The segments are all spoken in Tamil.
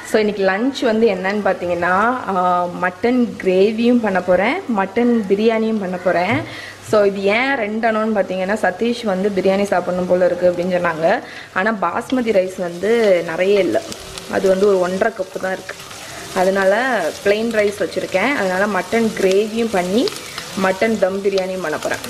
ஸோ இன்னைக்கு லஞ்ச் வந்து என்னன்னு பார்த்தீங்கன்னா மட்டன் கிரேவியும் பண்ண போகிறேன் மட்டன் பிரியாணியும் பண்ண போகிறேன் ஸோ இது ஏன் ரெண்டணும்னு பார்த்தீங்கன்னா சதீஷ் வந்து பிரியாணி சாப்பிடணும் போல இருக்குது அப்படின்னு சொன்னாங்க ஆனால் பாஸ்மதி ரைஸ் வந்து நிறைய இல்லை அது வந்து ஒரு ஒன்றரை கப்பு தான் இருக்குது அதனால plain ரைஸ் வச்சுருக்கேன் அதனால மட்டன் கிரேவியும் பண்ணி மட்டன் தம் பிரியாணியும் பண்ண போகிறேன்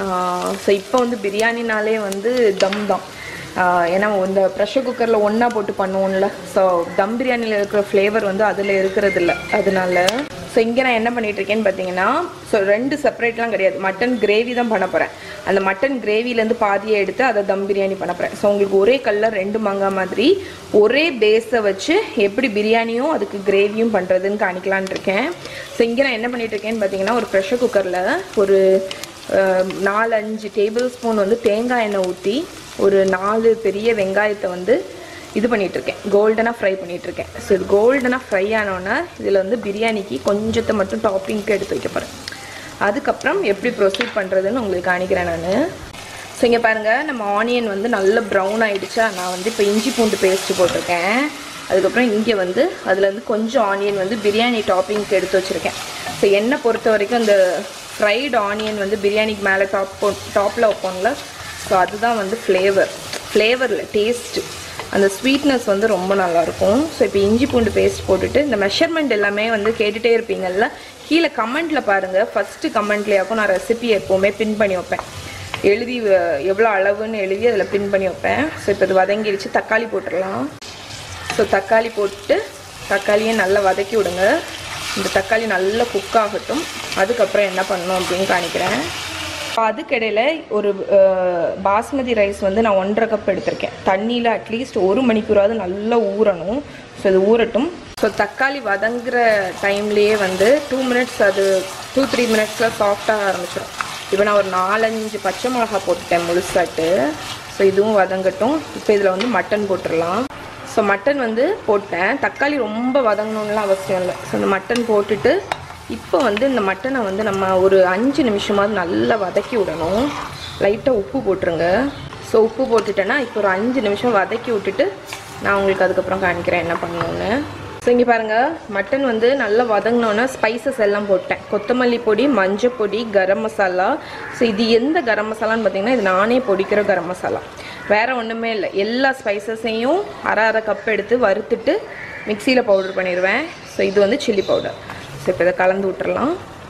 ஸோ இப்போ வந்து பிரியாணினாலே வந்து தம் தான் ஆஹ் ஏன்னா இந்த ப்ரெஷர் குக்கரில் ஒன்றா போட்டு பண்ணுவோம்ல ஸோ தம் பிரியாணியில் இருக்கிற ஃப்ளேவர் வந்து அதில் இருக்கிறது இல்லை அதனால ஸோ இங்கே நான் என்ன பண்ணிட்டு இருக்கேன்னு பார்த்தீங்கன்னா ஸோ ரெண்டு செப்பரேட்லாம் கிடையாது மட்டன் கிரேவி தான் பண்ண போகிறேன் அந்த மட்டன் கிரேவிலேருந்து பாதியை எடுத்து அதை தம் பிரியாணி பண்ண போகிறேன் ஸோ உங்களுக்கு ஒரே கல்லில் ரெண்டு மாங்காய் மாதிரி ஒரே பேஸை வச்சு எப்படி பிரியாணியும் அதுக்கு கிரேவியும் பண்ணுறதுன்னு காணிக்கலான் இருக்கேன் ஸோ இங்கே நான் என்ன பண்ணிட்டு இருக்கேன்னு பார்த்தீங்கன்னா ஒரு ப்ரெஷர் குக்கரில் ஒரு அஹ், நாலு அஞ்சு டேபிள் ஸ்பூன் வந்து தேங்காய் எண்ணெய் ஊற்றி ஒரு நாலு பெரிய வெங்காயத்தை வந்து இது பண்ணிட்டு இருக்கேன் கோல்டனாக ஃப்ரை பண்ணிட்டு இருக்கேன் ஸோ இது கோல்டனாக ஃப்ரை ஆனோன்னே இதில் வந்து பிரியாணிக்கு கொஞ்சத்தை மட்டும் டாப்பிங்க்கு எடுத்து வைக்க போகிறேன் அதுக்கப்புறம் எப்படி ப்ரொசீட் பண்ணுறதுன்னு உங்களுக்கு காணிக்கிறேன் நான் ஸோ இங்கே பாருங்கள் நம்ம ஆனியன் வந்து நல்ல ப்ரௌன் ஆயிடுச்சா நான் வந்து இப்போ இஞ்சி பூண்டு பேஸ்ட்டு போட்டிருக்கேன் அதுக்கப்புறம் இங்கே வந்து அதுலேருந்து கொஞ்சம் ஆனியன் வந்து பிரியாணி டாப்பிங்க்கு எடுத்து வச்சுருக்கேன் ஸோ என்னை பொறுத்த வரைக்கும் இந்த ஃப்ரைடு ஆனியன் வந்து பிரியாணிக்கு மேலே டாப் போ டாப்பில் வைப்போம்ல ஸோ அதுதான் வந்து ஃப்ளேவர் ஃப்ளேவரில் டேஸ்ட்டு அந்த ஸ்வீட்னஸ் வந்து ரொம்ப நல்லாயிருக்கும் ஸோ இப்போ இஞ்சி பூண்டு பேஸ்ட் போட்டுட்டு இந்த மெஷர்மெண்ட் எல்லாமே வந்து கேட்டுகிட்டே இருப்பீங்கல்ல கீழே கமெண்ட்டில் பாருங்கள் ஃபஸ்ட்டு கமெண்ட்லேயாக்கும் நான் ரெசிபி எப்போவுமே பின் பண்ணி வைப்பேன் எழுதி அஹ், எவ்வளோ அளவுன்னு எழுதி அதில் பின் பண்ணி வைப்பேன் ஸோ இப்போ இது வதங்கிடுச்சு தக்காளி போட்டுடலாம் ஸோ தக்காளி போட்டு தக்காளியை நல்லா வதக்கி விடுங்க இந்த தக்காளி நல்லா குக் ஆகட்டும் அதுக்கப்புறம் என்ன பண்ணணும் அப்படின்னு காணிக்கிறேன் அதுக்கிடையில ஒரு அஹ், பாஸ்மதி ரைஸ் வந்து நான் ஒன்றரை கப் எடுத்திருக்கேன் தண்ணியில் அட்லீஸ்ட் ஒரு மணிக்கூறாவது நல்லா ஊறணும் ஸோ இது ஊறட்டும் ஸோ தக்காளி வதங்குற டைம்லேயே வந்து டூ மினிட்ஸ் அது டூ த்ரீ மினிட்ஸில் சாஃப்டாக ஆரம்பிச்சிடும் இப்போ நான் ஒரு நாலஞ்சு பச்சை மிளகா போட்டுட்டேன் முழுசாட்டு ஸோ இதுவும் வதங்கட்டும் இப்போ இதில் வந்து மட்டன் போட்டுடலாம் ஸோ மட்டன் வந்து போட்டேன் தக்காளி ரொம்ப வதங்கணும்லாம் அவசியம் இல்லை ஸோ இந்த மட்டன் போட்டுட்டு இப்போ வந்து இந்த மட்டனை வந்து நம்ம ஒரு அஞ்சு நிமிஷமாவது நல்லா வதக்கி விடணும் லைட்டாக உப்பு போட்டுருங்க ஸோ உப்பு போட்டுட்டேன்னா இப்போ ஒரு அஞ்சு நிமிஷம் வதக்கி விட்டுட்டு நான் உங்களுக்கு அதுக்கப்புறம் காணிக்கிறேன் என்ன பண்ணணும்னு ஸோ இங்கே பாருங்கள் மட்டன் வந்து நல்லா வதங்கினோன்னே ஸ்பைசஸ் எல்லாம் போட்டேன் கொத்தமல்லி பொடி மஞ்சள் பொடி கரம் மசாலா ஸோ இது எந்த கரம் மசாலான்னு பார்த்தீங்கன்னா இது நானே பொடிக்கிற கரம் மசாலா வேறு ஒன்றுமே இல்லை எல்லா ஸ்பைசஸையும் அரை அரை கப் எடுத்து வறுத்துட்டு மிக்சியில் பவுடர் பண்ணிடுவேன் ஸோ இது வந்து சில்லி பவுடர் ஸோ இப்போ இதை கலந்து விட்டுறலாம்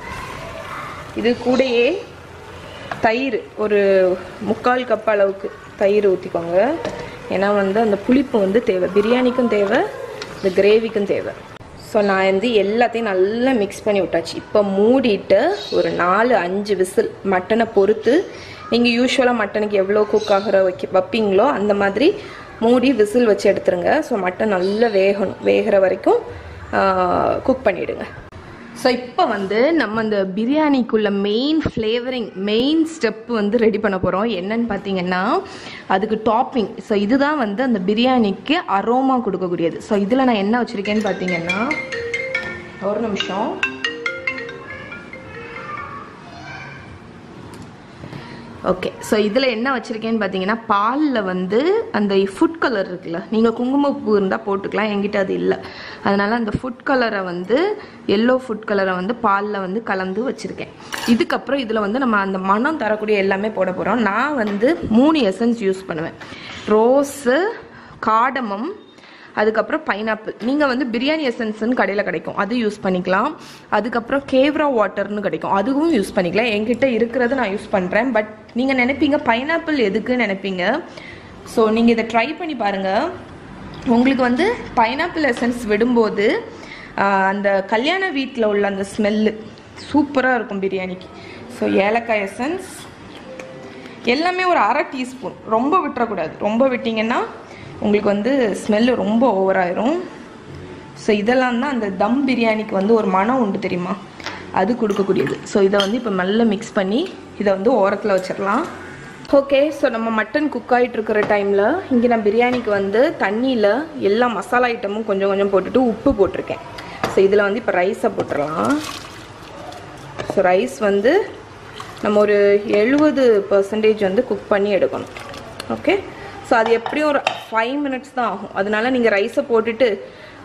இது கூடயே தயிர் ஒரு முக்கால் கப் அளவுக்கு தயிர் ஊற்றிக்கோங்க ஏன்னா வந்து அந்த புளிப்பு வந்து தேவை பிரியாணிக்கும் தேவை இந்த கிரேவிக்கும் தேவை ஸோ நான் வந்து எல்லாத்தையும் நல்லா மிக்ஸ் பண்ணி விட்டாச்சு இப்போ மூடிட்டு ஒரு நாலு அஞ்சு விசில் மட்டனை பொறுத்து நீங்கள் யூஸ்வலாக மட்டனுக்கு எவ்வளோ குக் ஆகிற வைக்க வைப்பீங்களோ அந்த மாதிரி மூடி விசில் வச்சு எடுத்துருங்க ஸோ மட்டன் நல்லா வேகணும் வேகிற வரைக்கும் குக் பண்ணிவிடுங்க ஸோ இப்போ வந்து நம்ம அந்த பிரியாணிக்குள்ள மெயின் ஃப்ளேவரிங் மெயின் ஸ்டெப் வந்து ரெடி பண்ண போகிறோம் என்னன்னு பார்த்தீங்கன்னா அதுக்கு டாப்பிங் ஸோ இதுதான் வந்து அந்த பிரியாணிக்கு அரோமா கொடுக்கக்கூடியது ஸோ இதில் நான் என்ன வச்சுருக்கேன்னு பார்த்தீங்கன்னா ஒரு நிமிஷம் ஓகே ஸோ இதில் என்ன வச்சுருக்கேன்னு பார்த்தீங்கன்னா பாலில் வந்து அந்த ஃபுட் கலர் இருக்குல்ல நீங்கள் குங்குமப்பூ இருந்தால் போட்டுக்கலாம் என்கிட்ட அது இல்லை அதனால் அந்த ஃபுட் கலரை வந்து எல்லோ ஃபுட் கலரை வந்து பாலில் வந்து கலந்து வச்சுருக்கேன் இதுக்கப்புறம் இதில் வந்து நம்ம அந்த மனம் தரக்கூடிய எல்லாமே போட போகிறோம் நான் வந்து மூணு எசன்ஸ் யூஸ் பண்ணுவேன் ரோஸு காடமம் அதுக்கப்புறம் பைனாப்பிள் நீங்கள் வந்து பிரியாணி எசன்ஸ்னு கடையில் கிடைக்கும் அது யூஸ் பண்ணிக்கலாம் அதுக்கப்புறம் கேவ்ரா வாட்டர்னு கிடைக்கும் அதுவும் யூஸ் பண்ணிக்கலாம் என்கிட்ட இருக்கிறத நான் யூஸ் பண்ணுறேன் பட் நீங்கள் நினைப்பீங்க பைனாப்பிள் எதுக்குன்னு நினைப்பீங்க ஸோ நீங்கள் இதை ட்ரை பண்ணி பாருங்கள் உங்களுக்கு வந்து பைனாப்பிள் எசன்ஸ் விடும்போது ஆஹ், அந்த கல்யாண வீட்டில் உள்ள அந்த ஸ்மெல்லு சூப்பராக இருக்கும் பிரியாணிக்கு ஸோ ஏலக்காய் எசன்ஸ் எல்லாமே ஒரு அரை டீஸ்பூன் ரொம்ப விட்டுறக்கூடாது ரொம்ப விட்டிங்கன்னா உங்களுக்கு வந்து ஸ்மெல்லு ரொம்ப ஓவராயிரும் ஸோ இதெல்லாம் தான் அந்த தம் பிரியாணிக்கு வந்து ஒரு மனம் உண்டு தெரியுமா அது கொடுக்கக்கூடியது ஸோ இதை வந்து இப்போ நல்லா மிக்ஸ் பண்ணி இதை வந்து ஓரத்தில் வச்சிடலாம் ஓகே ஸோ நம்ம மட்டன் குக் ஆகிட்டு இருக்கிற டைமில் இங்கே நான் பிரியாணிக்கு வந்து தண்ணியில் எல்லா மசாலா ஐட்டமும் கொஞ்சம் கொஞ்சம் போட்டுட்டு உப்பு போட்டிருக்கேன் ஸோ இதில் வந்து இப்போ ரைஸை போட்டுடலாம் ஸோ ரைஸ் வந்து நம்ம ஒரு எழுபது பர்சன்டேஜ் வந்து குக் பண்ணி எடுக்கணும் ஓகே ஸோ அது எப்படியும் ஒரு ஃபைவ் மினிட்ஸ் தான் ஆகும் அதனால நீங்கள் ரைஸை போட்டுட்டு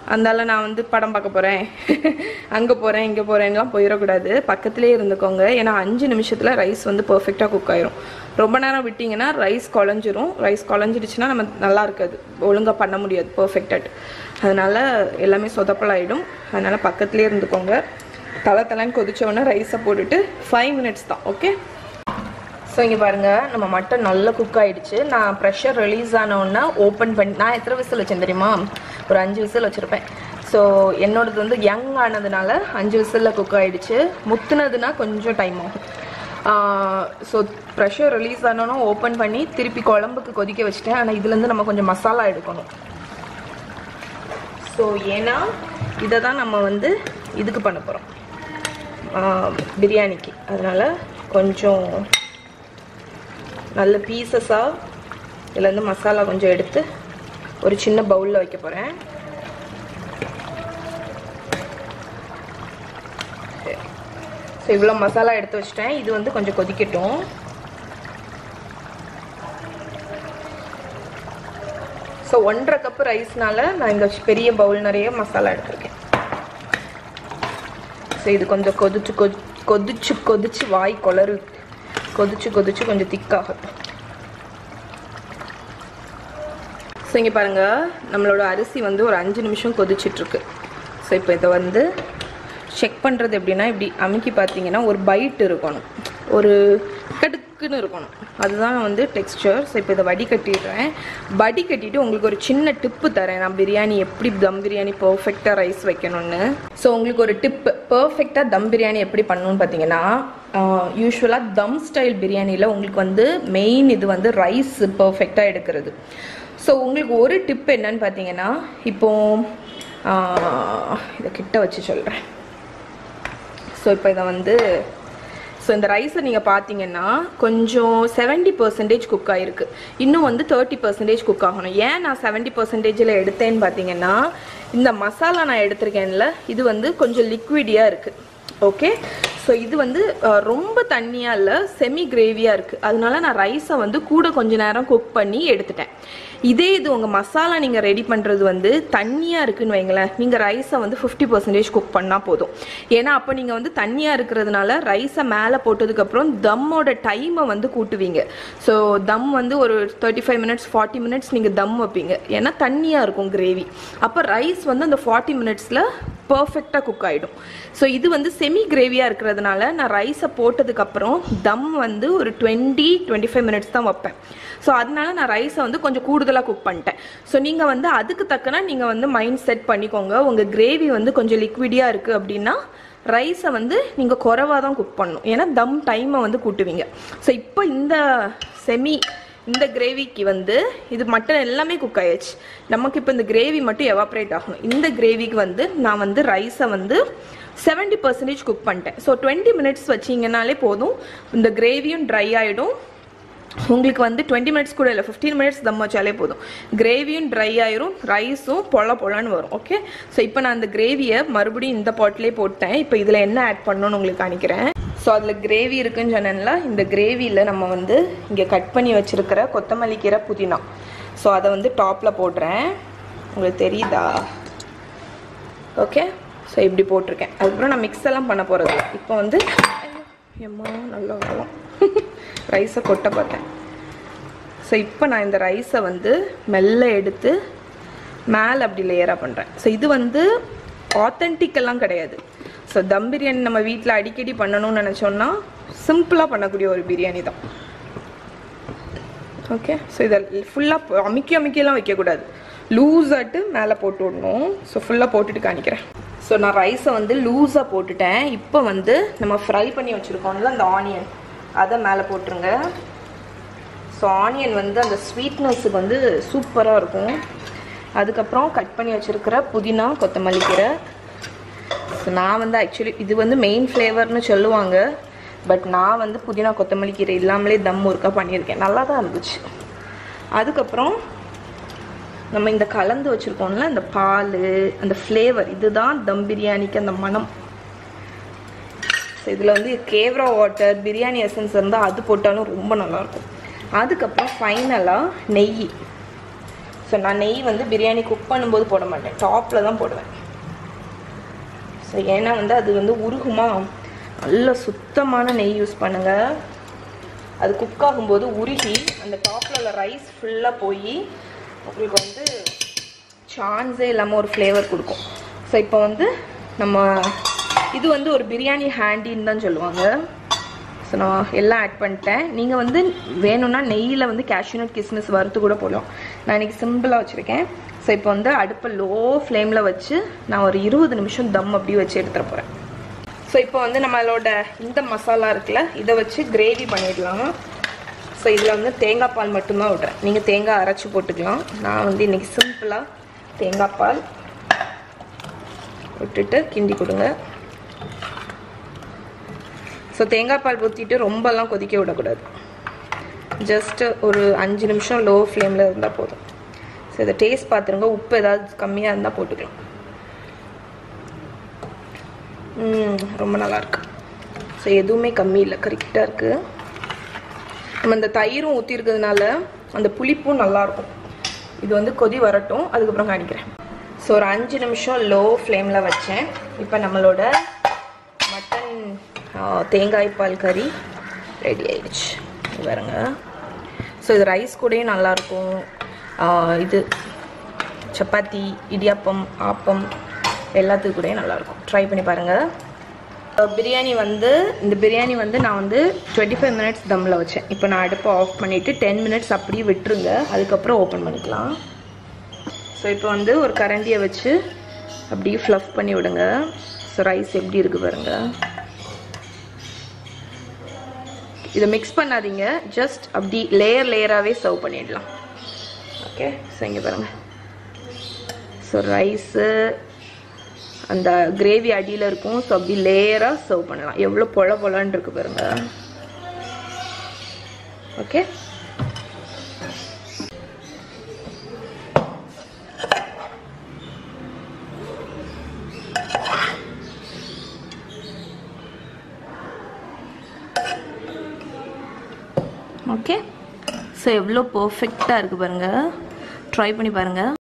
அதனால நான் வந்து படம் பார்க்க போகிறேன் அங்கே போகிறேன் இங்கே போகிறேன்லாம் போயிடக்கூடாது பக்கத்துலேயே இருந்துக்கோங்க ஏன்னா அஞ்சு நிமிஷத்தில் ரைஸ் வந்து பர்ஃபெக்டாக குக் ஆயிரும் ரொம்ப நேரம் விட்டிங்கன்னா ரைஸ் குழஞ்சிரும் ரைஸ் குழஞ்சிடுச்சுன்னா நம்ம நல்லா இருக்காது ஒழுங்காக பண்ண முடியாது பர்ஃபெக்டாக அதனால எல்லாமே சொதப்பலாயிடும் அதனால பக்கத்துலேயே இருந்துக்கோங்க தலை தலைன்னு கொதிச்ச உடனே ரைஸை போட்டுட்டு ஃபைவ் மினிட்ஸ் தான் ஓகே ஸோ இங்கே பாருங்கள் நம்ம மட்டன் நல்லா குக் ஆயிடுச்சு நான் ப்ரெஷர் ரிலீஸ் ஆன உடனே ஓப்பன் பண்ணி நான் எத்தனை விசில் வச்சேன் தெரியுமா ஒரு அஞ்சு விசில் வச்சுருப்பேன் ஸோ என்னோடது வந்து யங் ஆனதுனால அஞ்சு விசிலில் குக் ஆயிடுச்சு முத்துனதுன்னா கொஞ்சம் டைம் ஆகும் ஸோ ப்ரெஷர் ரிலீஸ் ஆனோன்னா ஓப்பன் பண்ணி திருப்பி குழம்புக்கு கொதிக்க வச்சுட்டேன் ஆனால் இதுலேருந்து நம்ம கொஞ்சம் மசாலா எடுக்கணும் ஸோ ஏன்னா இதை தான் நம்ம வந்து இதுக்கு பண்ண போகிறோம் பிரியாணிக்கு அதனால் கொஞ்சம் நல்ல பீசஸாக இதுலேருந்து மசாலா கொஞ்சம் எடுத்து ஒரு சின்ன பவுலில் வைக்க போகிறேன் ஸோ இவ்வளோ மசாலா எடுத்து வச்சிட்டேன் இது வந்து கொஞ்சம் கொதிக்கட்டும் ஸோ ஒன்றரை கப்பு ரைஸ்னால நான் இந்த பெரிய பவுல் நிறைய மசாலா எடுத்திருக்கேன் ஸோ இது கொஞ்சம் கொதிச்சு கொதி கொதிச்சு கொதிச்சு வாய் கொளறு கொதிச்சு கொதிச்சு கொஞ்சம் திக்காகட்டும் ஸோ இங்கே பாருங்கள் நம்மளோட அரிசி வந்து ஒரு அஞ்சு நிமிஷம் கொதிச்சிட்ருக்கு ஸோ இப்போ இதை வந்து செக் பண்ணுறது எப்படின்னா இப்படி அமுக்கி பார்த்தீங்கன்னா ஒரு பைட் இருக்கணும் ஒரு கடுக்குன்னு இருக்கணும் அதுதான் வந்து டெக்ஸ்டர் ஸோ இப்போ இதை வடிகட்டிடுறேன் வடிகட்டிட்டு உங்களுக்கு ஒரு சின்ன டிப்பு தரேன் நான் பிரியாணி எப்படி தம் பிரியாணி பர்ஃபெக்டாக ரைஸ் வைக்கணும்னு ஸோ உங்களுக்கு ஒரு டிப்பு பர்ஃபெக்டாக தம் பிரியாணி எப்படி பண்ணணும்னு பார்த்தீங்கன்னா யூஸ்வலாக தம் ஸ்டைல் பிரியாணியில் உங்களுக்கு வந்து மெயின் இது வந்து ரைஸ் பர்ஃபெக்டாக எடுக்கிறது ஸோ உங்களுக்கு ஒரு டிப் என்னன்னு பார்த்தீங்கன்னா இப்போ இதை கிட்ட வச்சு சொல்கிறேன் ஸோ இப்போ இதை வந்து ஸோ இந்த ரைஸை நீங்கள் பார்த்தீங்கன்னா கொஞ்சம் செவன்ட்டி பர்சன்டேஜ் குக் ஆகிருக்கு இன்னும் வந்து தேர்ட்டி பர்சன்டேஜ் குக் ஆகணும் ஏன் நான் செவன்ட்டி பர்சன்டேஜில் எடுத்தேன்னு பார்த்தீங்கன்னா இந்த மசாலா நான் எடுத்திருக்கேன்ல இது வந்து கொஞ்சம் லிக்விடியாக இருக்குது ஓகே ஸோ இது வந்து அஹ், ரொம்ப தண்ணியாக இல்லை செமி கிரேவியாக இருக்குது அதனால நான் ரைஸை வந்து கூட கொஞ்ச நேரம் குக் பண்ணி எடுத்துட்டேன் இதே இது உங்கள் மசாலா நீங்கள் ரெடி பண்ணுறது வந்து தண்ணியாக இருக்குன்னு வைங்களேன் நீங்கள் ரைஸை வந்து ஃபிஃப்டி பர்சன்டேஜ் குக் பண்ணால் போதும் ஏன்னா அப்போ நீங்கள் வந்து தண்ணியாக இருக்கிறதுனால ரைஸை மேலே போட்டதுக்கப்புறம் தம்மோட டைமை வந்து கூட்டுவீங்க ஸோ தம் வந்து ஒரு thirty five minutes forty minutes நீங்கள் தம் வைப்பீங்க ஏன்னா தண்ணியாக இருக்கும் கிரேவி அப்போ ரைஸ் வந்து அந்த ஃபார்ட்டி மினிட்ஸில் பர்ஃபெக்டாக குக் ஆகிடும் ஸோ இது வந்து செமி கிரேவியாக இருக்கிறதுனால நான் ரைஸை போட்டதுக்கப்புறம் தம் வந்து ஒரு டுவெண்ட்டி டுவெண்ட்டி ஃபைவ் மினிட்ஸ் தான் வைப்பேன் ஸோ அதனால நான் ரைஸை வந்து கொஞ்சம் கூடுதலாக குக் பண்ணிட்டேன் ஸோ நீங்கள் வந்து அதுக்கு தக்கன நீங்கள் வந்து மைண்ட் செட் பண்ணிக்கோங்க உங்கள் கிரேவி வந்து கொஞ்சம் லிக்விடியாக இருக்குது அப்படின்னா ரைஸை வந்து நீங்கள் குறைவாக தான் குக் பண்ணணும் ஏன்னா தம் டைமை வந்து கூட்டுவீங்க ஸோ இப்போ இந்த செமி இந்த கிரேவிக்கு வந்து இது மட்டன் எல்லாமே குக் ஆயாச்சு நமக்கு இப்போ இந்த கிரேவி மட்டும் எவாப்ரேட் ஆகணும் இந்த கிரேவிக்கு வந்து நான் வந்து ரைஸை வந்து செவன்ட்டி பர்சன்டேஜ் குக் பண்ணிட்டேன் ஸோ டுவெண்ட்டி மினிட்ஸ் வச்சிங்கனாலே போதும் இந்த கிரேவியும் ட்ரை ஆகிடும் உங்களுக்கு வந்து டுவெண்ட்டி மினிட்ஸ் கூட இல்லை ஃபிஃப்டீன் மினிட்ஸ் தம் வச்சாலே போதும் கிரேவியும் ட்ரை ஆயிரும் ரைஸும் பொல பொலன்னு வரும் ஓகே ஸோ இப்போ நான் அந்த கிரேவியை மறுபடியும் இந்த பாட்டிலே போட்டேன் இப்போ இதில் என்ன ஆட் பண்ணணும்னு உங்களுக்கு காணிக்கிறேன் ஸோ அதில் கிரேவி இருக்குன்னு சொன்னேன்ல இந்த கிரேவியில் நம்ம வந்து இங்கே கட் பண்ணி வச்சிருக்கிற கொத்தமல்லி கீரை புதினா ஸோ அதை வந்து டாப்பில் போடுறேன் உங்களுக்கு தெரியுதா ஓகே ஸோ இப்படி போட்டிருக்கேன் அதுக்கப்புறம் நான் மிக்ஸ் எல்லாம் பண்ண போகிறது இப்போ வந்து எம்மா நல்லா வரும் ரைஸை கொட்ட பார்த்தேன் ஸோ இப்போ நான் இந்த ரைஸை வந்து மெல்ல எடுத்து மேலே அப்படி லேயராக பண்ணுறேன் ஸோ இது வந்து authentic எல்லாம் கிடையாது ஸோ தம் பிரியாணி நம்ம வீட்டில் அடிக்கடி பண்ணணும்னு நினச்சோன்னா சிம்பிளாக பண்ணக்கூடிய ஒரு பிரியாணி தான் ஓகே ஸோ இதை ஃபுல்லாக அமுக்கி அமுக்கியெல்லாம் வைக்கக்கூடாது லூஸாட்டு மேலே போட்டு விடணும் ஸோ ஃபுல்லாக போட்டுட்டு காணிக்கிறேன் ஸோ நான் ரைஸை வந்து லூஸாக போட்டுட்டேன் இப்போ வந்து நம்ம ஃப்ரை பண்ணி வச்சுருக்கோம்ல அந்த ஆனியன் அதை மேலே போட்டுருங்க ஸோ ஆனியன் வந்து அந்த ஸ்வீட்னஸுக்கு வந்து சூப்பராக இருக்கும் அதுக்கப்புறம் கட் பண்ணி வச்சுருக்கிற புதினா கொத்தமல்லி கீரை ஸோ நான் வந்து ஆக்சுவலி இது வந்து மெயின் ஃப்ளேவர்னு சொல்லுவாங்க பட் நான் வந்து புதினா கொத்தமல்லி கீரை இல்லாமலே தம் ஒருக்கா பண்ணியிருக்கேன் நல்லா தான் இருந்துச்சு அதுக்கப்புறம் நம்ம இந்த கலந்து வச்சுருக்கோம்ல அந்த பால் அந்த ஃப்ளேவர் இதுதான் தம் பிரியாணிக்கு அந்த மனம் ஸோ இதில் வந்து கேவ்ரா வாட்டர் பிரியாணி எசன்ஸ் இருந்தால் அது போட்டாலும் ரொம்ப நல்லாயிருக்கும் அதுக்கப்புறம் ஃபைனலாக நெய் ஸோ நான் நெய் வந்து பிரியாணி குக் பண்ணும்போது போட மாட்டேன் டாப்பில் தான் போடுவேன் ஸோ ஏன்னா வந்து அது வந்து உருகுமா நல்ல சுத்தமான நெய் யூஸ் பண்ணுங்கள் அது குக் ஆகும்போது உருகி அந்த டாப்பில் உள்ள ரைஸ் ஃபுல்லாக போய் உங்களுக்கு வந்து சான்ஸே இல்லாமல் ஒரு ஃப்ளேவர் கொடுக்கும் ஸோ இப்போ வந்து நம்ம இது வந்து ஒரு பிரியாணி ஹேண்டின்னு தான் சொல்லுவாங்க ஸோ நான் எல்லாம் ஆட் பண்ணிட்டேன் நீங்கள் வந்து வேணும்னா நெய்யில் வந்து கேஷ்யூநட் கிஸ்மிஸ் வறுத்து கூட போடலாம் நான் இன்றைக்கி சிம்பிளாக வச்சுருக்கேன் ஸோ இப்போ வந்து அடுப்பை லோ ஃப்ளேமில் வச்சு நான் ஒரு இருபது நிமிஷம் தம் அப்படி வச்சு எடுத்துகிட்டு போகிறேன் ஸோ இப்போ வந்து நம்மளோட இந்த மசாலா இருக்குல்ல இதை வச்சு கிரேவி பண்ணிடலாம் ஸோ இதில் வந்து தேங்காய் பால் மட்டும்தான் விட்றேன் நீங்கள் தேங்காய் அரைச்சி போட்டுக்கலாம் நான் வந்து இன்றைக்கி சிம்பிளாக தேங்காய் பால் விட்டுட்டு கிண்டி கொடுங்க ஸோ தேங்காய் பால் ஊற்றிட்டு ரொம்பலாம் கொதிக்க விடக்கூடாது ஜஸ்ட்டு ஒரு அஞ்சு நிமிஷம் லோ ஃப்ளேமில் இருந்தால் போதும் ஸோ இதை டேஸ்ட் பார்த்துருங்க உப்பு ஏதாவது கம்மியாக இருந்தால் போட்டுக்கலாம் ரொம்ப நல்லாயிருக்கு ஸோ எதுவுமே கம்மி இல்லை கரெக்டாக இருக்குது நம்ம இந்த தயிரும் ஊற்றிருக்கிறதுனால அந்த புளிப்பும் நல்லாயிருக்கும் இது வந்து கொதி வரட்டும் அதுக்கப்புறம் காணிக்கிறேன் ஸோ ஒரு அஞ்சு நிமிஷம் லோ ஃப்ளேமில் வச்சேன் இப்போ நம்மளோட மட்டன் தேங்காய் பால் கறி ரெடி ஆயிடுச்சு பாருங்க ஸோ இது ரைஸ் கூடயும் நல்லாயிருக்கும் இது சப்பாத்தி இடியாப்பம் ஆப்பம் எல்லாத்துக்கு கூடயும் நல்லாயிருக்கும் ட்ரை பண்ணி பாருங்கள் பிரியாணி வந்து இந்த பிரியாணி வந்து நான் வந்து டுவெண்ட்டி ஃபைவ் மினிட்ஸ் தம்மில் வச்சேன் இப்போ நான் அடுப்பை ஆஃப் பண்ணிவிட்டு டென் மினிட்ஸ் அப்படியே விட்டுருங்க அதுக்கப்புறம் ஓப்பன் பண்ணிக்கலாம் ஸோ இப்போ வந்து ஒரு கரண்டியை வச்சு அப்படியே ஃப்ளஃப் பண்ணி விடுங்க ஸோ ரைஸ் எப்படி இருக்குது பாருங்க இதை மிக்ஸ் பண்ணாதீங்க ஜஸ்ட் அப்படி லேயர் லேயராகவே சர்வ் பண்ணிடலாம் ஓகே ஸோ இங்கே பாருங்கள் ஸோ ரைஸு அந்த கிரேவி அடியில் இருக்கும் ஸோ அப்படி லேயராக சர்வ் பண்ணலாம் எவ்வளோ பொல பொலன்னு இருக்கு பாருங்க ஓகே ஓகே ஸோ எவ்வளோ பர்ஃபெக்டாக இருக்குது பாருங்கள் ட்ரை பண்ணி பாருங்கள்